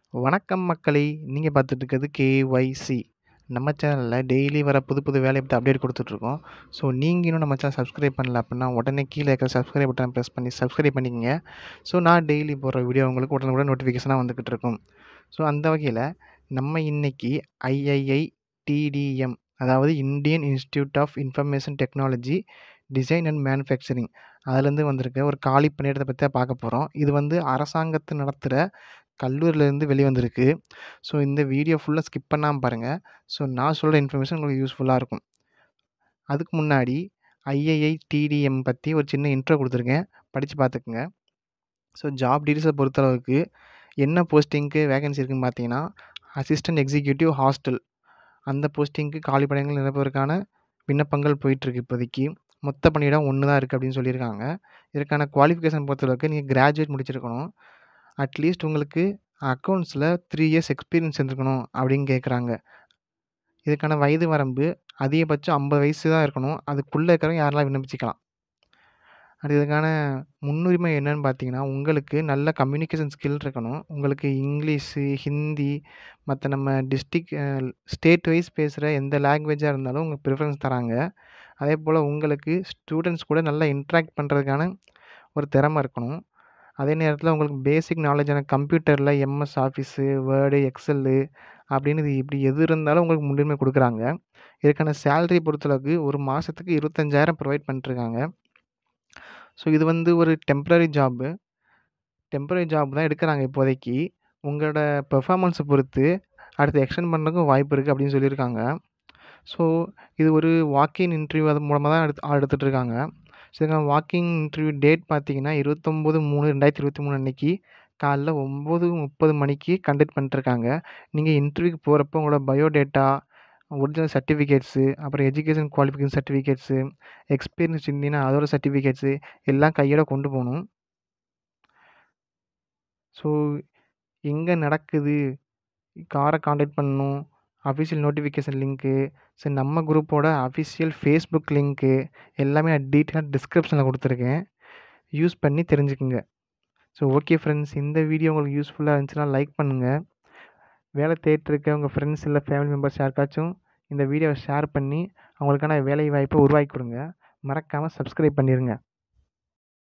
வணக்கம் மக்களே! நீங்க பார்த்துட்டு இருக்கிறது கேஒய்சி. நம்ம சேனல்ல டெய்லி வர புது புது வேலைய பத்தி அப்டேட் குடுத்துட்ருக்கோம். ஸோ நீங்க இன்னும் நம்ம சேனல் சப்ஸ்கிரைப் பண்ணல அப்டின்னா, உடனே கீழ இருக்கிற சப்ஸ்கிரைப் பட்டன பிரஸ் பண்ணி சப்ஸ்கிரைப் பண்ணிக்கங்க. ஸோ நான் டெய்லி போடுற வீடியோ உங்களுக்கு உடனுக்குடன் நோட்டிஃபிகேஷனா வந்துகிட்டு இருக்கும். ஸோ அந்த வகையில நம்ம இன்னைக்கு ஐஐஐ டிடிஎம் அதாவது Indian Institute of Information Technology Design and Manufacturing அதுலேருந்து வந்திருக்க ஒரு காலி பணியிடத்த பத்தி தான் பார்க்க போறோம். இது வந்து அரசாங்கத்து நடத்துற கல்லூரிலேருந்து வெளிவந்திருக்கு. ஸோ இந்த வீடியோ ஃபுல்லா ஸ்கிப் பண்ணாம பாருங்க. ஸோ நான் சொல்ற இன்ஃபர்மேஷன் உங்களுக்கு யூஸ்ஃபுல்லா இருக்கும். அதுக்கு முன்னாடி ஐஐஐ டிடிஎம் பத்தி ஒரு சின்ன இன்ட்ரோ குடுத்துருக்கேன். படிச்சு பார்த்துக்கங்க. ஸோ ஜாப் டீட்டெயில்ஸ பொறுத்தளவுக்கு என்ன போஸ்டிங்க்கு வேகன்சி இருக்குன்னு பார்த்தீங்கன்னா, அசிஸ்டன்ட் எக்ஸிக்யூட்டிவ் ஹாஸ்டல் அந்த போஸ்டிங்க்கு காலி பணியிடங்கள் நிரப்புவதற்கான விண்ணப்பங்கள் போயிட்டுருக்கு இப்போதைக்கு. மொத்த பணியிடம் 1 தான் இருக்கு அப்டின்னு சொல்லியிருக்காங்க. இதற்கான குவாலிஃபிகேஷன் பொறுத்தளவுக்கு நீங்க கிராஜுவேட் முடிச்சிருக்கணும். அட்லீஸ்ட் உங்களுக்கு அக்கவுண்ட்ஸ்ல 3 இயர்ஸ் எக்ஸ்பீரியன்ஸ் இருந்திருக்கணும் அப்டின்னு கேட்குறாங்க. இதுக்கான வயது வரம்பு அதிகபட்சம் 50 வயசு தான் இருக்கணும். அதுக்குள்ள இருக்கிறவங்க யாரெல்லாம் விண்ணப்பிச்சுக்கலாம். அடுத்து இதுக்கான முன்னுரிமை என்னன்னு பார்த்தீங்கன்னா, உங்களுக்கு நல்ல கம்யூனிகேஷன் ஸ்கில் இருக்கணும். உங்களுக்கு இங்கிலீஷு, ஹிந்தி மத்த நம்ம டிஸ்ட்ரிக்ட் அ ஸ்டேட் வைஸ் பேசுற எந்த லாங்குவேஜா இருந்தாலும் உங்களுக்கு ப்ரிஃபரன்ஸ் தராங்க. அதேபோல உங்களுக்கு ஸ்டூடண்ட்ஸ் கூட நல்லா இன்டராக்ட் பண்றதுக்கான ஒரு திறமை இருக்கணும். அதே நேரத்தில உங்களுக்கு பேசிக் நாலேட்ஜான கம்ப்யூட்டர்ல எம்எஸ் ஆஃபீஸு, வேர்டு, எக்ஸெல்லு அப்டின்னு இது இப்டி எது இருந்தாலும் உங்களுக்கு முன்னுரிமை குடுக்குறாங்க. இதுக்கான சேலரி பொறுத்தளவுக்கு ஒரு மாசத்துக்கு 25,000 புரொவைட் பண்ணிட்டுருக்காங்க. ஸோ இது வந்து ஒரு டெம்பரரி ஜாபு. டெம்பரரி ஜாப் தான் எடுக்குறாங்க இப்போதைக்கு. உங்களோட பெர்ஃபார்மன்ஸ பொறுத்து அடுத்து எக்ஸ்டெண்ட் பண்றதுக்கும் வாய்ப்பு இருக்கு அப்டின்னு சொல்லியிருக்காங்க. ஸோ இது ஒரு வாக்-இன் இன்டர்வியூ அது மூலமா தான் எடுத் ஆள் எடுத்துட்டுருக்காங்க. ஸோ இதுக்கான வாக்-இன் இன்டர்வியூ டேட் பார்த்தீங்கன்னா, 29/3/2023 அன்னைக்கு காலைல 9:30 மணிக்கு கண்டக்ட் பண்ணிட்டுருக்காங்க. நீங்க இன்டர்வியூக்கு போறப்போ உங்களோட பயோடேட்டா, ஒரிஜினல் சர்டிஃபிகேட்ஸு, அப்புறம் எஜுகேஷன் குவாலிஃபிகேஷன் சர்டிஃபிகேட்ஸு, எக்ஸ்பீரியன்ஸ் இருந்தீங்கன்னா அதோட சர்டிஃபிகேட்ஸு எல்லாம் கையோட கொண்டு போணும். ஸோ எங்க நடக்குது? யார கான்டாக்ட் பண்ணணும்? அஃபிஷியல் நோட்டிஃபிகேஷன் லிங்க்கு, ஸோ நம்ம குரூப்போட அஃபிஷியல் ஃபேஸ்புக் லிங்க்கு எல்லாமே நான் டீட்டெயிலா டிஸ்கிரிப்ஷன்ல குடுத்துருக்கேன். யூஸ் பண்ணி தெரிஞ்சுக்கங்க. ஸோ ஓகே ஃப்ரெண்ட்ஸ் இந்த வீடியோ உங்களுக்கு யூஸ்ஃபுல்லா இருந்துச்சுன்னா லைக் பண்ணுங்க. வேலை தேடிட்டு இருக்க உங்க ஃப்ரெண்ட்ஸ் இல்ல ஃபேமிலி மெம்பர்ஸ் யாருக்காச்சும் இந்த வீடியோவ ஷேர் பண்ணி அவங்களுக்கான வேலை வாய்ப்ப உருவாக்கி குடுங்க. மறக்காம சப்ஸ்கிரைப் பண்ணிருங்க.